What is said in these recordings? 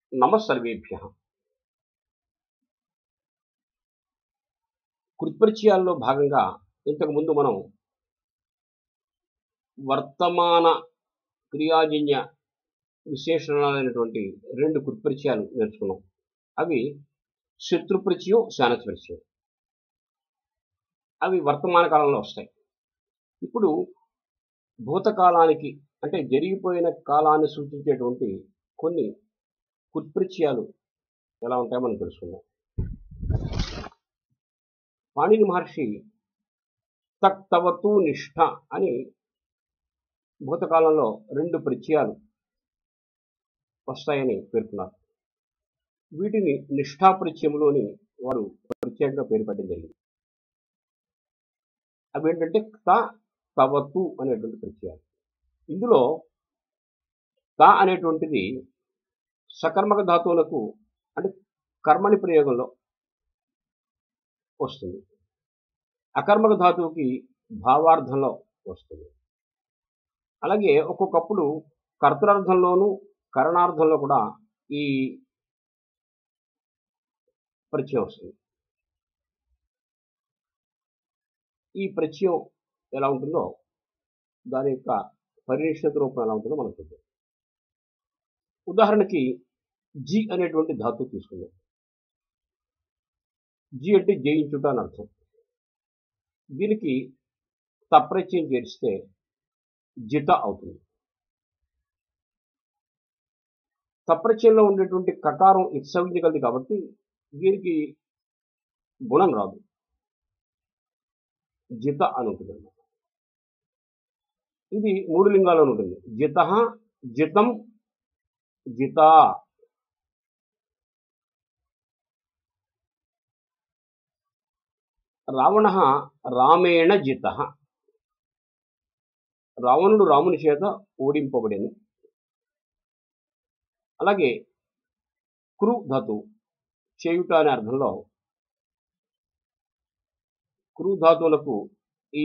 నమ సర్వేభ్య కృత్పరిచయాల్లో భాగంగా ఇంతకుముందు మనం వర్తమాన క్రియాజన్య విశేషణాలైనటువంటి రెండు కృత్పరిచయాలు నేర్చుకున్నాం అవి శత్రుపరిచయం శానత్పరిచయం అవి వర్తమాన కాలంలో వస్తాయి ఇప్పుడు భూతకాలానికి అంటే జరిగిపోయిన కాలాన్ని సూచించేటువంటి కొన్ని కుత్పరిచయాలు ఎలా ఉంటాయో మనం తెలుసుకుందాం పాణిని మహర్షి తక్తవతు నిష్ఠ అని భూతకాలంలో రెండు పరిచయాలు వస్తాయని పేర్కొన్నారు వీటిని నిష్ఠా పరిచయములు అని వారు ప్రత్యేకంగా పేరు పెట్టడం జరిగింది అవి ఏంటంటే త తవతు అనేటువంటి పరిచయాలు ఇందులో త అనేటువంటిది సకర్మక ధాతువులకు అంటే కర్మని ప్రయోగంలో వస్తుంది అకర్మక ధాతువుకి భావార్థంలో వస్తుంది అలాగే ఒక్కొక్కప్పుడు కర్తరార్థంలోనూ కరణార్థంలో కూడా ఈ పరిచయం వస్తుంది ఈ పరిచయం ఎలా ఉంటుందో దాని యొక్క పరినిష్ఠిత రూపం ఎలా ఉంటుందో మనం చూద్దాం ఉదాహరణకి జి అనేటువంటి ధాతువు తీసుకుందాం జి అంటే జయించుట అని అర్థం దీనికి తప్రత్యయం చేరిస్తే జిత అవుతుంది తప్రత్యయంలో ఉండేటువంటి కకారం ఇత్సవించ కలిది కాబట్టి దీనికి గుణం రాదు జిత అని ఉంటుంది అన్నమాట ఇది మూడు లింగాల్లో ఉంటుంది జిత జితం జిత రావణ రామేణ జిత రావణుడు రాముని చేత ఓడింపబడేను అలాగే క్రు ధాతు చేయుట అనే అర్థంలో క్రు ధాతువులకు ఈ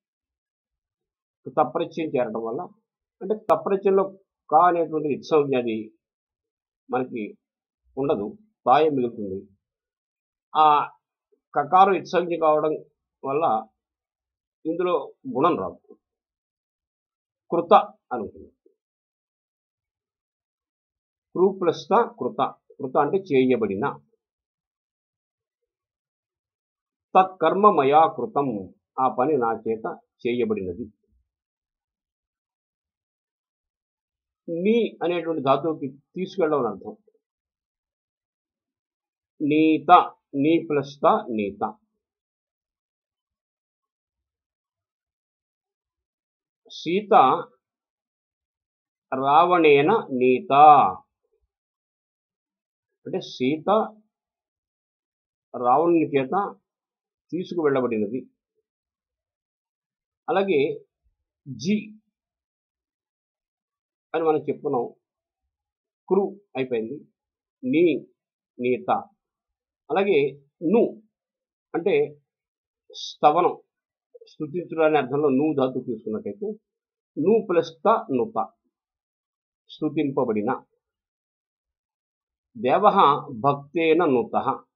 తప్రత్యయం చేరడం వల్ల అంటే తప్రత్యంలో కా అనేటువంటి ఇత్సంజ్ఞ అది మనకి ఉండదు తాయ మిగులుతుంది ఆ కకారం ఇత్సంజ్ఞ కావడం వల్ల ఇందులో గుణం రాదు కృత అనుకుంది క్రూ ప్లస్ త కృత కృత అంటే చేయబడిన తత్కర్మ మయా కృతం ఆ పని నా చేత చేయబడినది నీ అనేటువంటి ధాతువుకి తీసుకెళ్ళడం అర్థం నీత నీ ప్లస్ త నీత సీత రావణేన నీత అంటే సీత రావణుని చేత తీసుకువెళ్ళబడినది అలాగే జి అని మనం చెప్పుకున్నాం క్రు అయిపోయింది నీ నీత అలాగే ను అంటే స్తవనం స్థుతించడం అనే అర్థంలో నువ్వు ధాతు తీసుకున్నట్టయితే ను ప్లస్ త నుత స్థుతింపబడిన దేవ భక్తేన నుత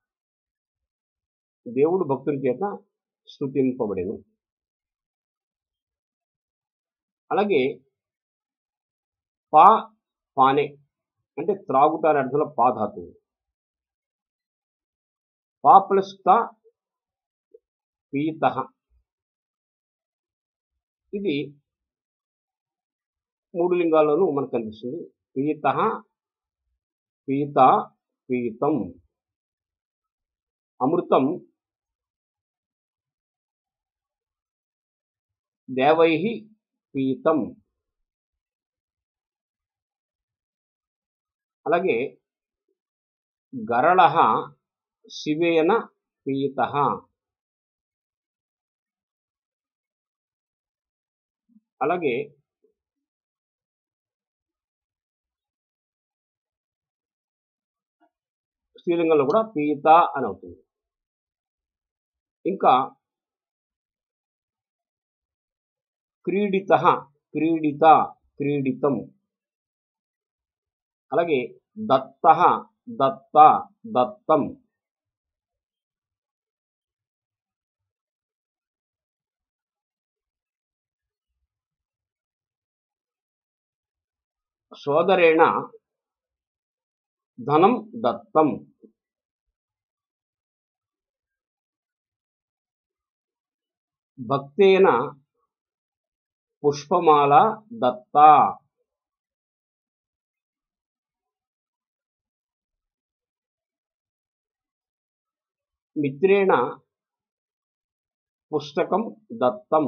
దేవుడు భక్తుని చేత స్థుతింపబడెను అలాగే పా పానే అంటే త్రాగుట అనే అర్థంలో పా ధాతువు పా ప్లస్ త పీత ఇది మూడు లింగాల్లోనూ మనకు కనిపిస్తుంది పీత పీత పీతం అమృతం దేవై పీతం అలాగే గరళ శివేన పీత అలాగే స్త్రీలింగంలో కూడా పీత అని అవుతుంది ఇంకా క్రీడిత క్రీడిత క్రీడితం అలాగే దత్త దత్త దత్తం సోదరేణ ధనం దత్తం భక్తేన పుష్పమాల దత్తా మిత్రేణ పుస్తకం దత్తం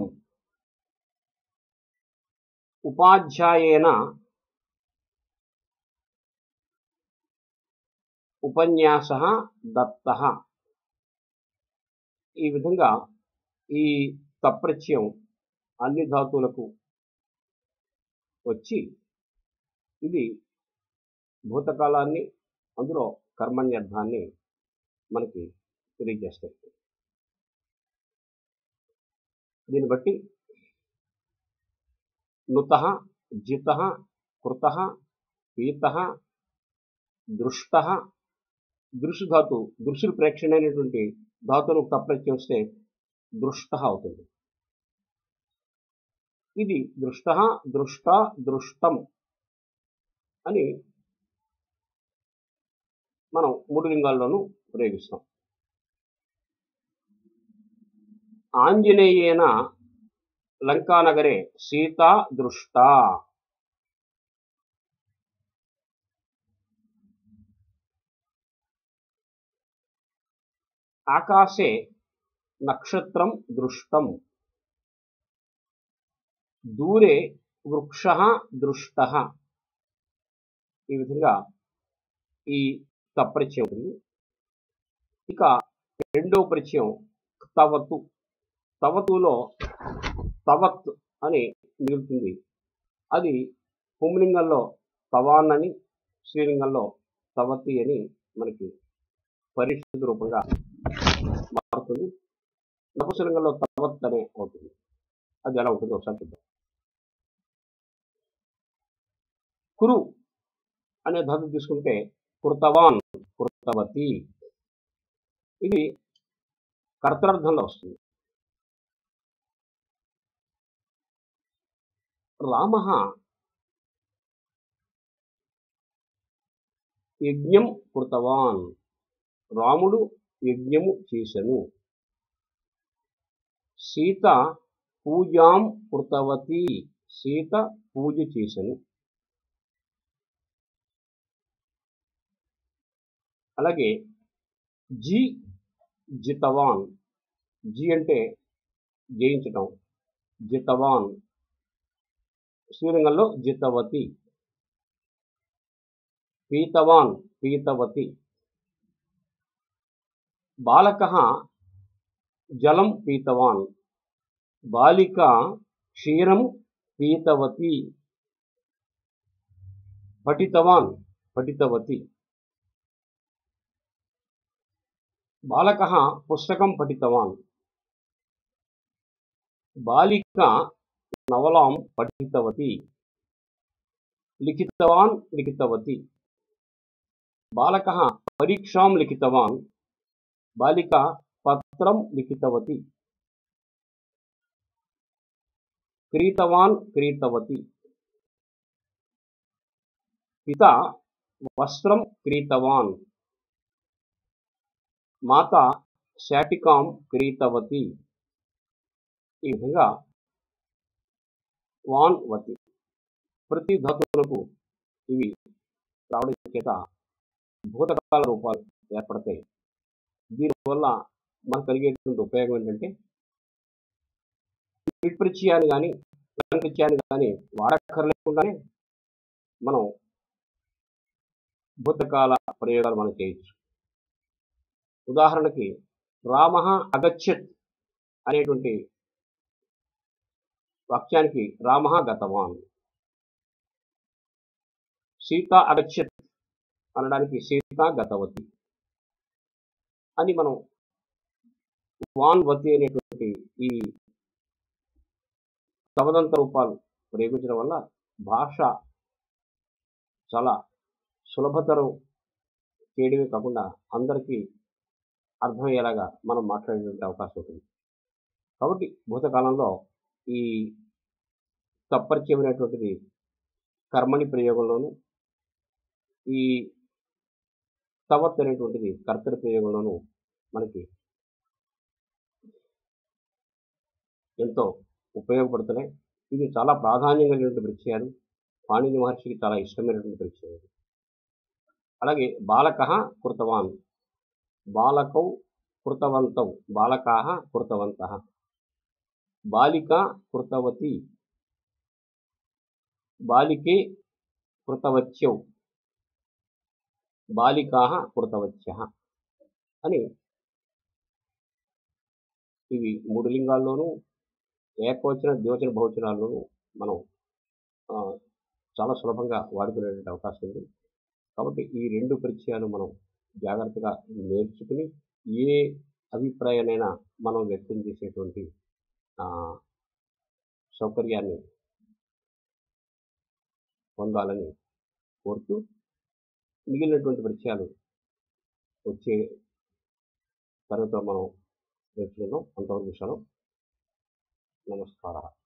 ఉపాధ్యాయేన ఉపన్యాస దత్త ఈ విధంగా ఈ తప్రత్యయం అన్ని ధాతువులకు వచ్చి ఇది భూతకాలాన్ని అందులో కర్మణ్యర్థాన్ని మనకి తెలియజేస్తాయి దీన్ని బట్టి నుత జిత కృత పీత దృష్ట దృషు ధాతు దృశ్యులు ప్రేక్షణ అనేటువంటి ధాతువును తప్రత్యం వస్తే దృష్ట అవుతుంది ఇది దృష్ట దృష్ట దృష్టం అని మనం మూడు లింగాల్లోనూ ప్రయోగిస్తాం ఆంజనేయేన లంకానగరే సీతా దృష్ట ఆకాశే నక్షత్రం దృష్టం దూరే వృక్ష దృష్ట ఈ విధంగా ఈ తప్రత్యయం ఉంది ఇక రెండవ పరిచయం తవతు తవతులో తవత్ అని మిగులుతుంది అది పుంలింగంలో తవాన్ అని శ్రీలింగంలో తవతి అని మనకి పరిస్థితి రూపంగా మారుతుంది నపుసలింగంలో తవత్ అనే అవుతుంది అది ఎలా ఉంటుందో ఒకసారి చూద్దాం కురు అనే ధాతు తీసుకుంటే కృతవాన్ కృతవతి ఇది కర్తరార్థంలో వస్తుంది రామ యజ్ఞం కృతవాన్ రాముడు యజ్ఞము చేసెను సీత పూజాం కృతవతి సీత పూజ చేసెను అలాగే జి జితవాన్ జి అంటే జయించటం జితవాన్ శ్రీరంగంలో జితవతి పీతవాన్ పీతవతి బాలక జలం పీతవాన్ బాలిక క్షీరం పీతవతి పఠితవాన్ పఠితవతి బాలక పుస్తకం పఠితవాన్ బాలిక నవలాం పఠితవతి లిఖితవాన్ లిఖితవతి బాలక పరీక్షాం లిఖితవాన్ బాలిక పత్రం లిఖితవతి క్రీతవాన్ క్రీతవతి పిత వస్త్రం క్రీతవాన్ మాత శాటికాం క్రీతవతి ఈ విధంగా వాన్ వతి ప్రతి ధాతువులకు ఇవి రావడం చేత భూతకాల రూపాలు ఏర్పడతాయి దీనివల్ల మనకు కలిగేటువంటి ఉపయోగం ఏంటంటే విప్రత్యయాన్ని కానీ ప్రత్యయాన్ని కానీ వాడక్కర్లేకుండానే మనం భూతకాల ప్రయోగాలు మనం చేయొచ్చు ఉదాహరణకి రామ అగచ్చత్ అనేటువంటి వాక్యానికి రామ గతవాన్ సీత అగచ్చత్ అనడానికి సీత గతవతి అని మనం వాన్వతి అనేటువంటి ఈ తమదంత రూపాలు ప్రయోగించడం వల్ల భాష చాలా సులభతరం చేయడమే కాకుండా అందరికీ అర్థమయ్యేలాగా మనం మాట్లాడేటువంటి అవకాశం ఉంటుంది కాబట్టి భూతకాలంలో ఈ తప్పరిచయం అనేటువంటిది కర్మణి ప్రయోగంలోను ఈ తవత్ అనేటువంటిది కర్తరి ప్రయోగంలోను మనకి ఎంతో ఉపయోగపడుతున్నాయి ఇది చాలా ప్రాధాన్యం కలిగినటువంటి పరిచయాలు పాణిని మహర్షికి చాలా ఇష్టమైనటువంటి పరిచయం ఇది అలాగే బాలక కృతవాన్ బాలకౌ కృతవంతౌ బాలకా కృతవంత బాలిక కృతవతి బాలికే కృతవత్యౌ బాలికా కృతవత్య అని ఇవి మూడు లింగాల్లోనూ ఏకవచన ద్వివచన బహువచనాల్లోనూ మనం ఆ, చాలా సులభంగా వాడుకునేటువంటి అవకాశం ఉంది కాబట్టి ఈ రెండు పరిచయాలు మనం జాగ్రత్తగా నేర్చుకుని ఏ అభిప్రాయాన్నైనా మనం వ్యక్తం చేసేటువంటి ఆ, సౌకర్యాన్ని పొందాలని కోరుతూ మిగిలినటువంటి పరిచయాలు వచ్చే తరగతిలో మనం నేర్చుకుందాం అంతవరకు సెలవు నమస్కారం